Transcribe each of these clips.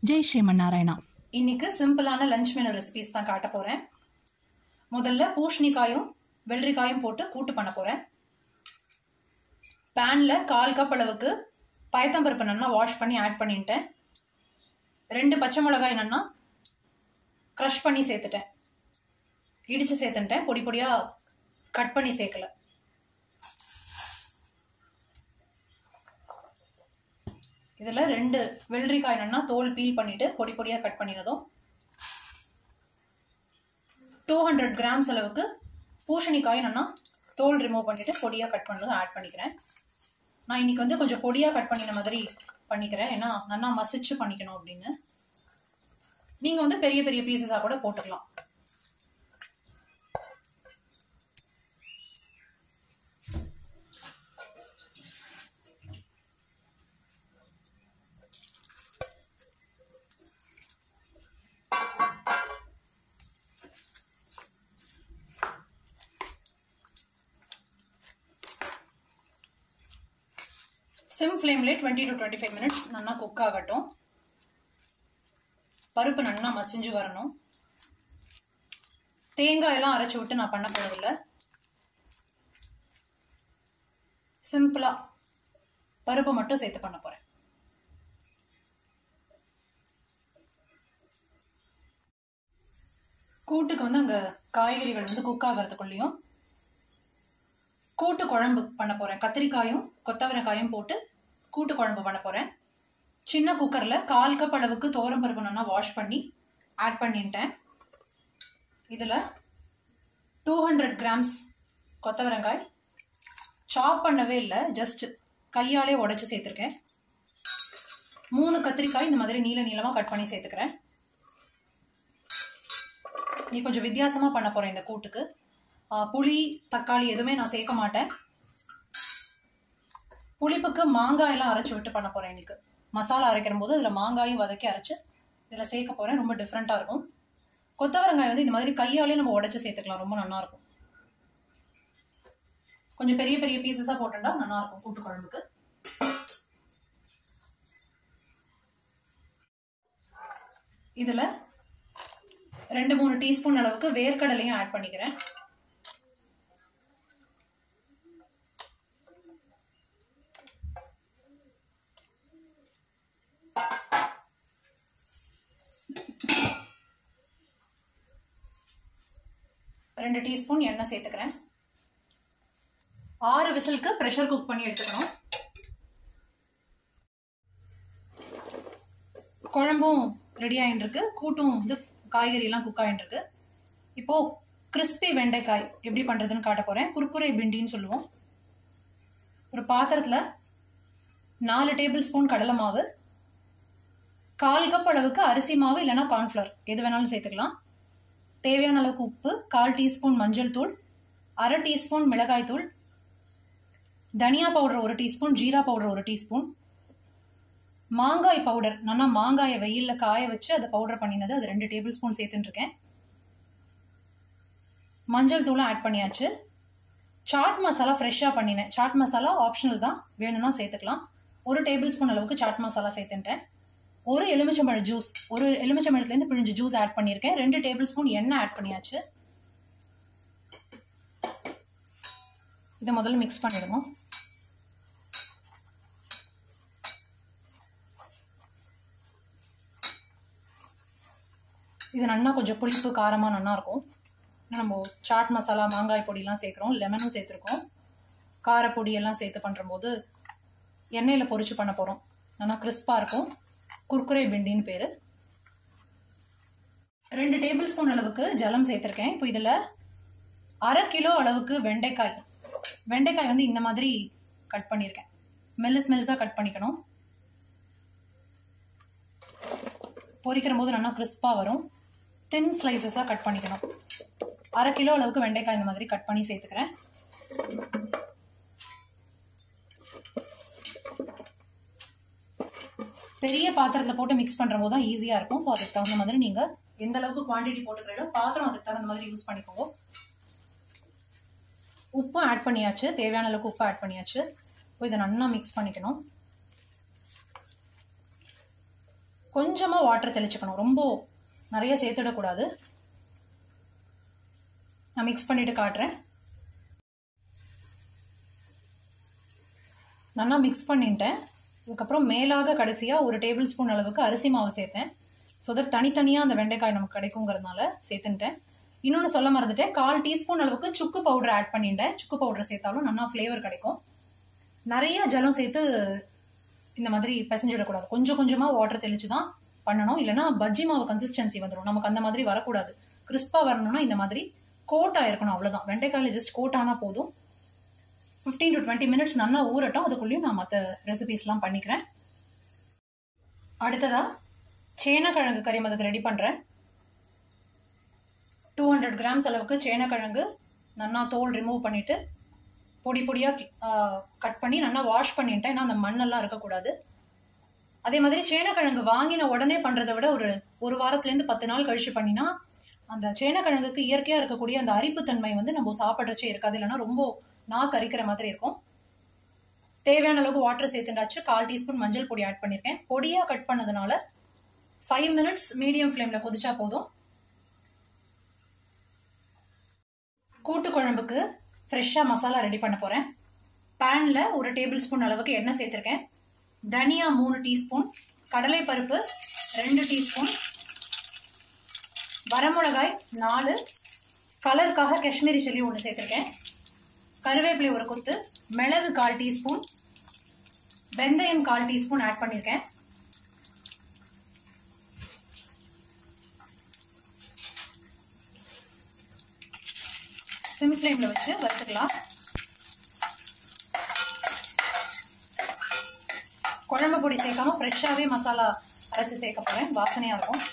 ஜெய் ஸ்ரீமன்னாராயணா இன்னைக்கு சிம்பிளான lunch menu recipes தான் காட்ட போறேன் முதல்ல பூஷணிக்காயும் வெள்ளரிக்காயும் போட்டு கூட்டு பண்ண போறேன் பேன்ல கால் கப் அளவுக்கு பயத்தம்பருப்பு நல்லா வாஷ் பண்ணி ஆட் பண்ணிட்டேன் ரெண்டு பச்சை மிளகாய் நல்லா க்ரஷ் பண்ணி சேர்த்துட்டேன் இடிச்சு சேர்த்துட்டேன் பொடி பொடியா கட் பண்ணி சேர்க்கல இதில் ரெண்டு வெள்ளரிக்காய் என்னன்னா தோல் பீல் பண்ணிட்டு பொடி பொடியாக கட் பண்ணினதும் டூ ஹண்ட்ரட் கிராம்ஸ் அளவுக்கு பூசணிக்காய் என்னன்னா தோல் ரிமூவ் பண்ணிட்டு பொடியாக கட் பண்ணதும் ஆட் பண்ணிக்கிறேன் நான் இன்னைக்கு வந்து கொஞ்சம் பொடியாக கட் பண்ணின மாதிரி பண்ணிக்கிறேன் ஏன்னா நல்லா மசிச்சு பண்ணிக்கணும் அப்படின்னு நீங்கள் வந்து பெரிய பெரிய பீசஸாக கூட போட்டுக்கலாம் சிம் ஃப்ளேம்லேயே twenty to twenty five minutes நல்லா குக் ஆகட்டும் பருப்பு நல்லா மசிஞ்சு வரணும் தேங்காயெல்லாம் அரைச்சி விட்டு நான் பண்ண போகிறதில்ல சிம்பிளாக பருப்பு மட்டும் சேர்த்து பண்ண போகிறேன் கூட்டுக்கு வந்து அங்கே காய்கறிகள் வந்து குக் ஆகிறதுக்குள்ளேயும் கூட்டு குழம்பு பண்ண போறேன் கத்திரிக்காயும் கொத்தவரைக்காயும் போட்டு கூட்டு குழம்பு பண்ண போறேன் சின்ன குக்கர்ல கால் கப் அளவுக்கு தோரம் பருப்பு நல்லா வாஷ் பண்ணி ஆட் பண்ணிட்டேன் இதுல டூ ஹண்ட்ரட் கிராம்ஸ் கொத்தவரங்காய் சாப் பண்ணவே இல்லை ஜஸ்ட் கையாலே உடைச்சு சேர்த்துருக்கேன் மூணு கத்திரிக்காய் இந்த மாதிரி நீல நீளமாக கட் பண்ணி சேர்த்துக்கிறேன் நீ கொஞ்சம் வித்தியாசமா பண்ண போறேன் இந்த கூட்டுக்கு புளி தக்காளி எதுவுமே நான் சேர்க்க மாட்டேன் புளிப்புக்கு மாங்காய் எல்லாம் அரைச்சி விட்டு பண்ண போறேன் இன்னைக்கு மசாலா அரைக்கிற போது இதில் மாங்காயும் வதக்கி அரைச்சு இதில் சேர்க்க போறேன் ரொம்ப டிஃப்ரெண்ட்டாக இருக்கும் கொத்தவரங்காய் வந்து இந்த மாதிரி கையாலே நம்ம உடச்சி சேர்த்துக்கலாம் ரொம்ப நல்லா இருக்கும் கொஞ்சம் பெரிய பெரிய பீசஸாக போட்டுட்டா நல்லா இருக்கும் கூட்டு குழம்புக்கு இதில் ரெண்டு மூணு டீஸ்பூன் அளவுக்கு வேர்க்கடலையும் ஆட் பண்ணிக்கிறேன் ரெண்டு டீஸ்பூன் எண்ணெய் சேர்த்துக்கிறேன் ஆறு விசிலுக்கு ப்ரெஷர் குக் பண்ணி எடுத்துக்கணும் குழம்பும் ரெடி ஆகிட்டு இருக்கு கூட்டும் வந்து காய்கறி எல்லாம் குக் ஆகிட்டு இருக்கு இப்போ கிறிஸ்பி வெண்டைக்காய் எப்படி பண்றதுன்னு காட்ட போறேன் குர்குரை பிண்டின்னு சொல்லுவோம் ஒரு பாத்திரத்துல நாலு டேபிள் ஸ்பூன் கடலை மாவு கால் கப் அளவுக்கு அரிசி மாவு இல்லைன்னா கார்ன்ஃப்ளவர் எது வேணாலும் சேர்த்துக்கலாம் தேவையான அளவுக்கு உப்பு கால் டீஸ்பூன் மஞ்சள் தூள் அரை டீஸ்பூன் மிளகாய் தூள் தனியா பவுடர் ஒரு டீஸ்பூன் ஜீரா பவுடர் ஒரு டீஸ்பூன் மாங்காய் பவுடர் நல்லா மாங்காயை வெயிலில் காய வச்சு அதை பவுடர் பண்ணினது அது ரெண்டு டேபிள் ஸ்பூன் சேர்த்துட்டுருக்கேன் மஞ்சள் தூளும் ஆட் பண்ணியாச்சு சாட் மசாலா ஃப்ரெஷ்ஷாக பண்ணினேன் சாட் மசாலா ஆப்ஷனல் தான் வேணும்னா சேர்த்துக்கலாம் ஒரு டேபிள் ஸ்பூன் அளவுக்கு சாட் மசாலா சேர்த்துட்டேன் ஒரு எலுமிச்சம்பழ ஜூஸ் ஒரு எலுமிச்சம்பழத்துலேருந்து பிழிஞ்சு ஜூஸ் ஆட் பண்ணியிருக்கேன் ரெண்டு டேபிள் ஸ்பூன் எண்ணெய் ஆட் பண்ணியாச்சு இதை முதல்ல மிக்ஸ் பண்ணிடுவோம் இது நல்லா கொஞ்சம் புளிப்பு காரமாக நல்லா இருக்கும் நம்ம சாட் மசாலா மாங்காய் பொடியெலாம் சேர்க்குறோம் லெமனும் சேர்த்துருக்கோம் காரப்பொடி எல்லாம் சேர்த்து பண்ணுறம்போது எண்ணெயில் பொரிச்சு பண்ண போகிறோம் நல்லா கிறிஸ்பாக இருக்கும் குர்குரே பிண்டின்னு பேர் ரெண்டு டேபிள் ஸ்பூன் அளவுக்கு ஜலம் சேர்த்துருக்கேன் இப்போ இதில் அரை கிலோ அளவுக்கு வெண்டைக்காய் வெண்டைக்காய் வந்து இந்த மாதிரி கட் பண்ணியிருக்கேன் மெல்லிஸ் மெல்லிஸாக கட் பண்ணிக்கணும் பொரிக்கிற போது நல்லா கிறிஸ்பாக வரும் தின் ஸ்லைசஸாக கட் பண்ணிக்கணும் அரை கிலோ அளவுக்கு வெண்டைக்காய் இந்த மாதிரி கட் பண்ணி சேர்த்துக்கிறேன் பெரிய பாத்திரத்தில் போட்டு மிக்ஸ் பண்ணுற போது தான் ஈஸியாக இருக்கும் ஸோ அதுக்கு தகுந்த மாதிரி நீங்கள் எந்த அளவுக்கு குவான்டிட்டி போட்டுக்கிறீங்களோ பாத்திரம் அதுக்கு தகுந்த மாதிரி யூஸ் பண்ணிக்கோங்க உப்பு ஆட் பண்ணியாச்சு தேவையான அளவுக்கு உப்பு ஆட் பண்ணியாச்சு இப்போ இதை நல்லா மிக்ஸ் பண்ணிக்கணும் கொஞ்சமாக வாட்டர் தெளிச்சுக்கணும் ரொம்ப நிறைய சேர்த்துடக்கூடாது நான் மிக்ஸ் பண்ணிட்டு காட்டுறேன் நல்லா மிக்ஸ் பண்ணிட்டேன் அதுக்கப்புறம் மேலாக கடைசியாக ஒரு டேபிள் ஸ்பூன் அளவுக்கு அரிசி மாவு சேர்த்தேன் ஸோ தட் தனித்தனியாக அந்த வெண்டைக்காய் நமக்கு கிடைக்குங்கிறதுனால சேர்த்துட்டேன் இன்னொன்று சொல்ல மறந்துட்டேன் கால் டீஸ்பூன் அளவுக்கு சுக்கு பவுடர் ஆட் பண்ணிட்டேன் சுக்கு பவுடர் சேர்த்தாலும் நல்லா ஃப்ளேவர் கிடைக்கும் நிறைய ஜலம் சேர்த்து இந்த மாதிரி பிசைஞ்சிடக்கூடாது கொஞ்சம் கொஞ்சமாக வாட்டர் தெளிச்சு தான் பண்ணணும் இல்லைன்னா பஜ்ஜி மாவு கன்சிஸ்டன்சி வந்துடும் நமக்கு அந்த மாதிரி வரக்கூடாது கிறிஸ்பாக வரணும்னா இந்த மாதிரி கோட் ஆயிருக்கணும் அவ்வளோதான் வெண்டைக்காயில் ஜஸ்ட் கோட் ஆனால் போதும் ஃபிஃப்டீன் டு டுவெண்ட்டி மினிட்ஸ் நல்லா ஊறட்டும் அதுக்குள்ளேயும் நான் மற்ற ரெசிபீஸ்லாம் பண்ணிக்கிறேன் அடுத்ததா சேனக்கிழங்கு கறி அதுக்கு ரெடி பண்ணுறேன் டூ ஹண்ட்ரட் கிராம்ஸ் அளவுக்கு சேனக்கிழங்கு நல்லா தோல் ரிமூவ் பண்ணிவிட்டு பொடி பொடியாக கட் பண்ணி நல்லா வாஷ் பண்ணிட்டேன் ஏன்னா அந்த மண்ணெல்லாம் இருக்கக்கூடாது அதே மாதிரி சேனக்கிழங்கு வாங்கின உடனே பண்ணுறதை விட ஒரு ஒரு வாரத்துலேருந்து பத்து நாள் கழிச்சு பண்ணினா அந்த சேனக்கிழங்குக்கு இயற்கையாக இருக்கக்கூடிய அந்த அரிப்புத்தன்மை வந்து நம்ம சாப்பிட்றச்சே இருக்காது இல்லைன்னா ரொம்ப நாக்கு அரிக்கிற மாதிரி இருக்கும் தேவையான அளவுக்கு வாட்டர் சேர்த்துண்டாச்சு கால் டீஸ்பூன் மஞ்சள் பொடி ஆட் பண்ணியிருக்கேன் பொடியாக கட் பண்ணதுனால ஃபைவ் மினிட்ஸ் மீடியம் ஃப்ளேமில் கொதிச்சா போதும் கூட்டு குழம்புக்கு ஃப்ரெஷ்ஷாக மசாலா ரெடி பண்ண போகிறேன் பேனில் ஒரு டேபிள் ஸ்பூன் அளவுக்கு எண்ணெய் சேர்த்துருக்கேன் தனியா மூணு டீஸ்பூன் கடலை பருப்பு ரெண்டு டீஸ்பூன் வரமிளகாய் நாலு கலருக்காக காஷ்மீரி சில்லி ஒன்று சேர்த்துருக்கேன் கருவேப்பிலை ஒரு கொத்து மிளகு கால் டீஸ்பூன் வெந்தயம் கால் டீஸ்பூன் ஆட் பண்ணியிருக்கேன் சிம் ஃப்ளேமில் வச்சு வறுத்துக்கலாம் குழம்பு பொடி சேர்க்காம ஃப்ரெஷ்ஷாகவே மசாலா அரைச்சி சேர்க்க போகிறேன் வாசனையாக இருக்கும்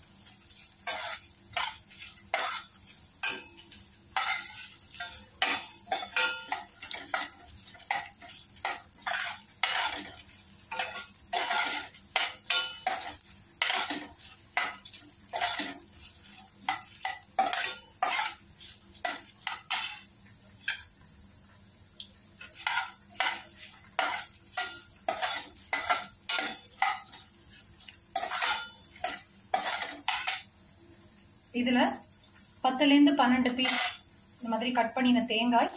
இதில் பத்துலேருந்து பன்னெண்டு பீஸ் இந்த மாதிரி கட் பண்ணின தேங்காய்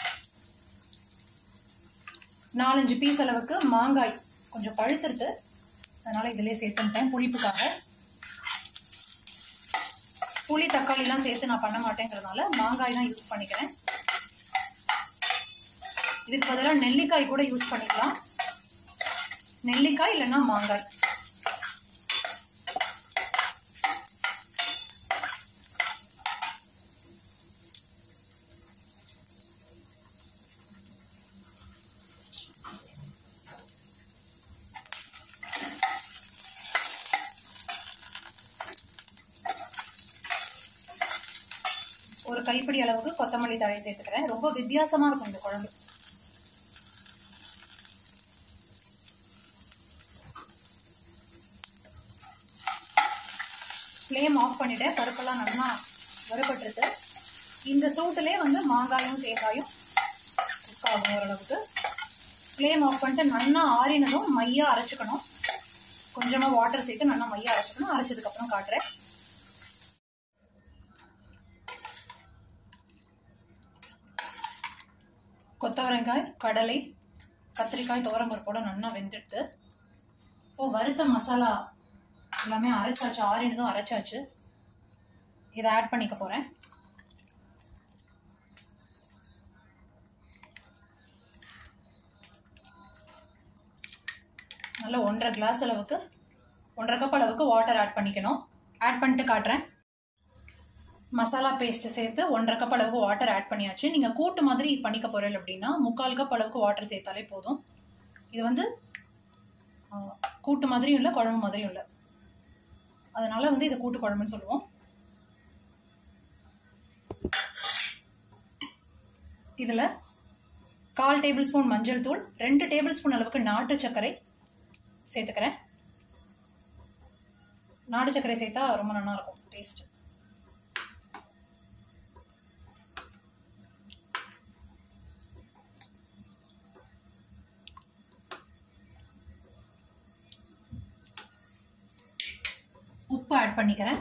நாலஞ்சு பீஸ் அளவுக்கு மாங்காய் கொஞ்சம் பழுத்துருக்கு அதனால இதிலே சேர்த்துட்டேன் புளிப்புக்காக புளி தக்காளிலாம் சேர்த்து நான் பண்ண மாட்டேங்கிறதுனால மாங்காய் தான் யூஸ் பண்ணிக்கிறேன் இதுக்கு பதிலாக நெல்லிக்காய் கூட யூஸ் பண்ணிக்கலாம் நெல்லிக்காய் இல்லைன்னா மாங்காய் ஒரு கைப்பிடி அளவுக்கு கொத்தமல்லி தழை சேர்த்துக்கிறேன் ரொம்ப வித்தியாசமா இருக்கும் இந்த குழம்பு ஃப்ளேம் ஆஃப் பண்ணிட்டேன் பருப்பெல்லாம் நல்லா வறுபட்டுருக்கு இந்த சூட்டுலே வந்து மாங்காயும் தேங்காயும் குக் ஆகும் ஓரளவுக்கு ஃப்ளேம் ஆஃப் பண்ணிட்டு நல்லா ஆறினதும் மையா அரைச்சிக்கணும் கொஞ்சமாக வாட்டர் சேர்த்து நல்லா மையா அரைச்சிக்கணும் அரைச்சதுக்கப்புறம் காட்டுறேன் கொத்தவரங்காய் கடலை கத்திரிக்காய் துவரம்பருப்போட நல்லா வெந்துடுத்து இப்போ வறுத்த மசாலா எல்லாமே அரைச்சாச்சு ஆறினதும் அரைச்சாச்சு இதை ஆட் பண்ணிக்க போகிறேன் நல்லா ஒன்றரை கிளாஸ் அளவுக்கு ஒன்றரை கப் அளவுக்கு வாட்டர் ஆட் பண்ணிக்கணும் ஆட் பண்ணிட்டு காட்டுறேன் மசாலா பேஸ்ட் சேர்த்து ஒன்றரை கப் அளவுக்கு வாட்டர் ஆட் பண்ணியாச்சு நீங்கள் கூட்டு மாதிரி பண்ணிக்க போகிறீங்க அப்படின்னா முக்கால் கப் அளவுக்கு வாட்டர் சேர்த்தாலே போதும் இது வந்து கூட்டு மாதிரியும் இல்லை குழம்பு மாதிரியும் இல்லை அதனால வந்து இதை கூட்டு குழம்புன்னு சொல்லுவோம் இதில் கால் டேபிள் ஸ்பூன் மஞ்சள் தூள் ரெண்டு டேபிள் ஸ்பூன் அளவுக்கு நாட்டு சர்க்கரை சேர்த்துக்கிறேன் நாட்டு சர்க்கரை சேர்த்தா ரொம்ப நல்லா இருக்கும் டேஸ்ட் உப்பு ஆட் பண்ணிக்கிறேன்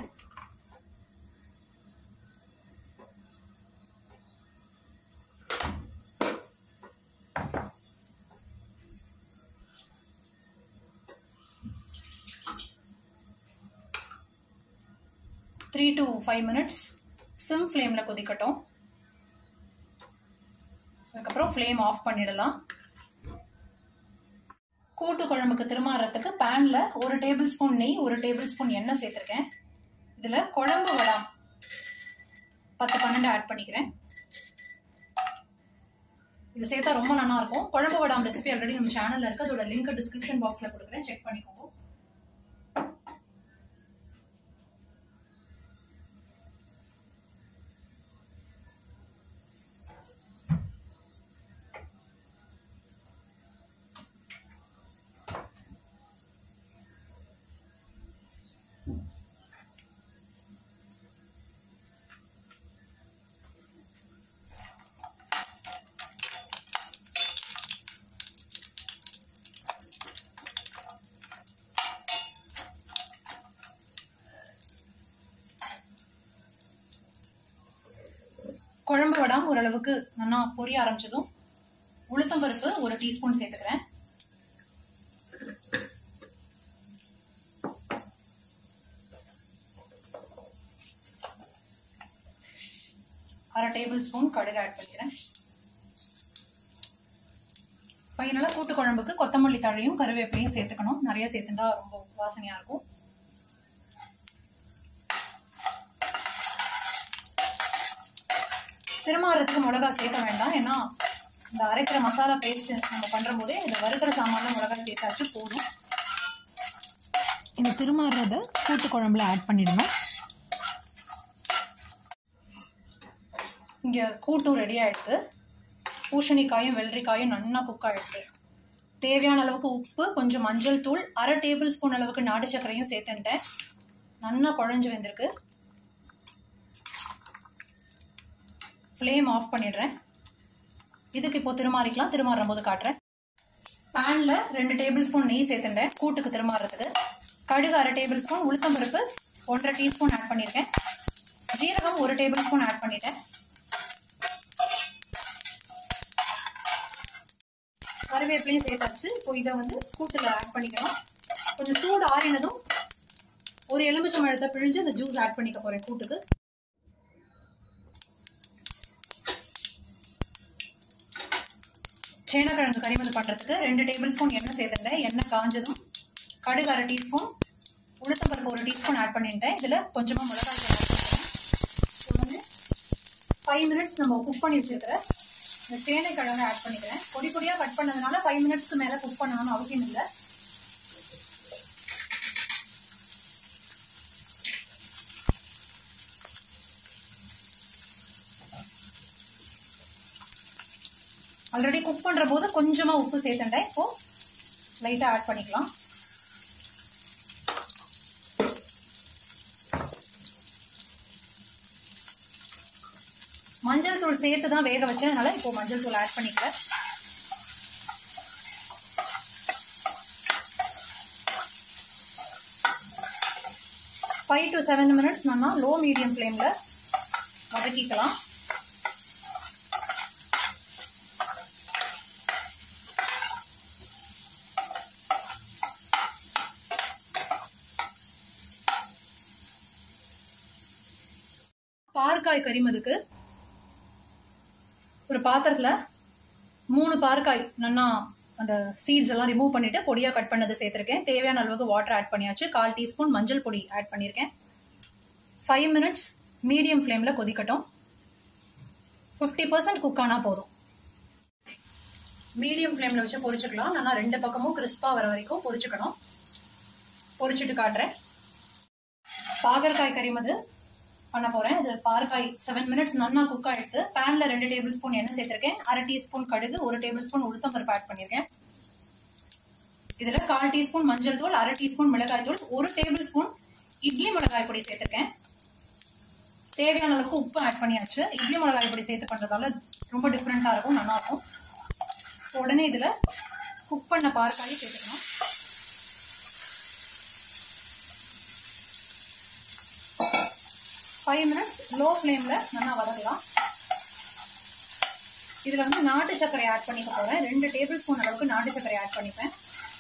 three to five minutes sim ஃப்ளேமில் கொதிக்கட்டும் அதுக்கப்புறம் ஃப்ளேம் ஆஃப் பண்ணிடலாம் கூட்டு குழம்புக்கு திருமாறத்துக்கு பேனில் ஒரு டேபிள் ஸ்பூன் நெய் ஒரு டேபிள் ஸ்பூன் எண்ணெய் சேர்த்துருக்கேன் இதில் குழம்பு வடம் பத்து பன்னெண்டு ஆட் பண்ணிக்கிறேன் இது சேர்த்தா ரொம்ப நல்லா இருக்கும் குழம்பு வடாம் ரெசிபி ஆல்ரெடி நம்ம சேனல்ல இருக்கு அதோட லிங்க் டிஸ்கிரிப்ஷன் பாக்ஸ்ல கொடுக்குறேன் செக் பண்ணிக்கோங்க குழம்பு வடாம் ஓரளவுக்கு நல்லா பொரிய ஆரம்பிச்சதும் உளுத்தம் பருப்பு ஒரு டீஸ்பூன் சேர்த்துக்கிறேன் அரை டேபிள் ஸ்பூன் கடுகு ஆட் பண்ணிக்கிறேன் ஃபைனலாக கூட்டு குழம்புக்கு கொத்தமல்லி தழையும் கருவேப்பிலையும் சேர்த்துக்கணும் நிறைய சேர்த்துட்டா ரொம்ப வாசனையா இருக்கும் திருமாறத்துக்கு மிளகா சேர்க்க வேண்டாம் ஏன்னா இந்த அரைக்கிற மசாலா பேஸ்ட் நம்ம பண்ற போதே இந்த வறுக்கிற சாமான்ல மிளகா சேர்த்தாச்சு போதும் இந்த திருமாறத கூட்டு குழம்புல ஆட் பண்ணிடணும் இங்க கூட்டும் ரெடி ஆயிடுது பூசணிக்காயும் வெள்ளரிக்காயும் நன்னா குக் ஆயிடுது தேவையான அளவுக்கு உப்பு கொஞ்சம் மஞ்சள் தூள் அரை டேபிள் ஸ்பூன் அளவுக்கு நாடு சர்க்கரையும் சேர்த்துட்டேன் நன்னா குழஞ்சு வந்திருக்கு ஃப்ளேம் ஆஃப் பண்ணிடுறேன் இதுக்கு இப்போ திருமாறிக்கலாம் திருமாறும் போது காட்டுறேன் பேனில் ரெண்டு டேபிள் ஸ்பூன் நெய் சேர்த்துட்டேன் கூட்டுக்கு திருமாறதுக்கு கடுகு அரை டேபிள் ஸ்பூன் உளுத்தம் பருப்பு ஒன்றரை டீஸ்பூன் ஆட் பண்ணியிருக்கேன் ஜீரகம் ஒரு டேபிள் ஸ்பூன் ஆட் பண்ணிட்டேன் கருவேப்பிலையும் சேர்த்தாச்சு இப்போ இதை வந்து கூட்டில் ஆட் பண்ணிக்கணும் கொஞ்சம் சூடு ஆறினதும் ஒரு எலுமிச்சம் பழத்தை பிழிஞ்சு அந்த ஜூஸ் ஆட் பண்ணிக்க போறேன் கூட்டுக்கு சேனக்கிழங்கு கறிமது பண்ணுறதுக்கு ரெண்டு டேபிள் ஸ்பூன் எண்ணெய் சேர்த்துட்டேன் எண்ணெய் காஞ்சதும் கடுகு அரை டீஸ்பூன் உளுத்தம்பருப்பு ஒரு டீஸ்பூன் ஆட் பண்ணிட்டேன் இதில் கொஞ்சமாக மிளகாய் ஆட் பண்ணிக்கிறேன் இப்போ வந்து ஃபைவ் மினிட்ஸ் நம்ம குக் பண்ணி வச்சிருக்கிற இந்த சேனைக்கிழங்கு ஆட் பண்ணிக்கிறேன் பொடி பொடியாக கட் பண்ணதுனால ஃபைவ் மினிட்ஸ்க்கு மேலே குக் பண்ணணும்னு அவசியம் இல்லை ஆல்ரெடி குக் பண்ற போது கொஞ்சமா உப்பு சேர்த்துட்டேன் இப்போ லைட்டா ஆட் பண்ணிக்கலாம் மஞ்சள் தூள் சேர்த்து தான் வேக வச்சேன் அதனால இப்போ மஞ்சள் தூள் ஆட் பண்ணிக்கிறேன் ஃபைவ் டு செவன் மினிட்ஸ் நம்ம லோ மீடியம் ஃப்ளேம்ல வதக்கிக்கலாம் பார்க்காய் கறிமதுக்கு ஒரு பாத்திரத்துல மூணு பார்க்காய் நல்லா அந்த சீட்ஸ் எல்லாம் ரிமூவ் பண்ணிட்டு பொடியா கட் பண்ணது சேர்த்திருக்கேன் தேவையான அளவுக்கு வாட்டர் ஆட் பண்ணியாச்சு கால் டீஸ்பூன் மஞ்சள் பொடி ஆட் பண்ணியிருக்கேன் ஃபைவ் மினிட்ஸ் மீடியம் ஃப்ளேம்ல கொதிக்கட்டும் ஃபிஃப்டி பர்சன்ட் குக் ஆனா போதும் மீடியம் ஃப்ளேம்ல வச்சு பொரிச்சுக்கலாம் நல்லா ரெண்டு பக்கமும் கிறிஸ்பா வர வரைக்கும் பொரிச்சுக்கணும் பொரிச்சுட்டு காட்டுறேன் பாகற்காய் கறிமது பண்ண போறேன் இது பாற்காய் செவன் மினிட்ஸ் நன்னா குக் ஆயிடுது பேன்ல ரெண்டு டேபிள் ஸ்பூன் எண்ணெய் சேர்த்திருக்கேன் அரை டீஸ்பூன் கடுகு ஒரு டேபிள் ஸ்பூன் உளுத்தம் பருப்பு ஆட் பண்ணிருக்கேன் இதுல கால் டீஸ்பூன் மஞ்சள் தூள் அரை டீஸ்பூன் மிளகாய் தூள் ஒரு டேபிள் ஸ்பூன் இட்லி மிளகாய் பொடி சேர்த்திருக்கேன் தேவையான அளவுக்கு உப்பு ஆட் பண்ணியாச்சு இட்லி மிளகாய் பொடி சேர்த்து பண்றதால ரொம்ப டிஃப்ரெண்டா இருக்கும் நல்லா இருக்கும் உடனே இதுல குக் பண்ண பார்க்காய் சேர்த்துக்கணும் குக் பண்ண பார்க்காய் சேர்த்துட்டு நல்லா மிக்ஸ் பண்ணிக்கலாம் இந்த பார்க்காய் கறிமது நல்லா குக் ஆயிடுச்சு இப்போ இதை வந்து கூட்டுல ஆட் பண்ணிடலாம் குக் பண்ண பார்க்காய் சேர்த்தாச்சு இப்போ இதை வந்து ஃபைவ் டு செவன் மினிட்ஸ் நல்லா கொதிக்கட்டும் ஃபைவ் மினிட்ஸ் லோ ஃப்ளேமில் நல்லா வதக்கலாம் இதில் வந்து நாட்டு சர்க்கரை ஆட் பண்ணிக்க போகிறேன் ரெண்டு டேபிள் ஸ்பூன் அளவுக்கு நாட்டு சர்க்கரை ஆட் பண்ணிப்பேன்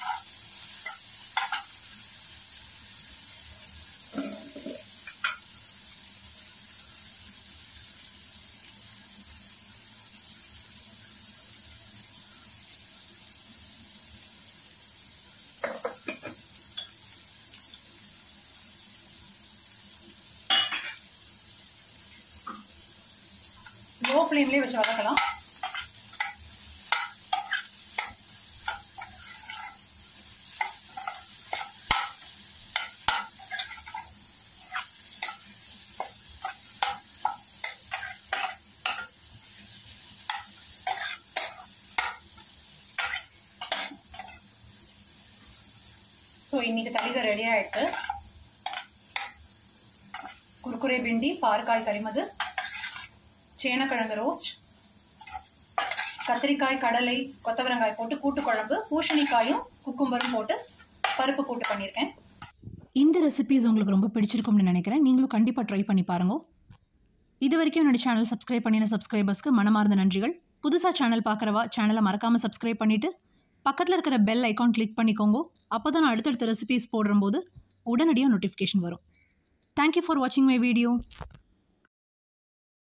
லோ ஃப்ளேம்லேயே வச்சு வதக்கலாம் ஸோ இன்னைக்கு தலிகை ரெடி ஆயிட்டு குர்குரே பிண்டி பாற்காய் கரிமது சேனக்கிழங்கு ரோஸ்ட் கத்திரிக்காய் கடலை கொத்தவரங்காய் போட்டு கூட்டு குழம்பு பூசணிக்காயும் குக்கும்பரும் போட்டு பருப்பு கூட்டு பண்ணியிருக்கேன் இந்த ரெசிபிஸ் உங்களுக்கு ரொம்ப பிடிச்சிருக்கும்னு நினைக்கிறேன் நீங்களும் கண்டிப்பாக ட்ரை பண்ணி பாருங்க இது வரைக்கும் என்னோட சேனல் சப்ஸ்கிரைப் பண்ணின சப்ஸ்கிரைபர்ஸ்க்கு மனமார்ந்த நன்றிகள் புதுசாக சேனல் பார்க்குறவா சேனலை மறக்காமல் சப்ஸ்கிரைப் பண்ணிவிட்டு பக்கத்தில் இருக்கிற பெல் ஐக்கான் கிளிக் பண்ணிக்கோங்க அப்போ தான் நான் அடுத்தடுத்த ரெசிபிஸ் போடும்போது உடனடியாக நோட்டிஃபிகேஷன் வரும் தேங்க்யூ ஃபார் வாட்சிங் மை வீடியோ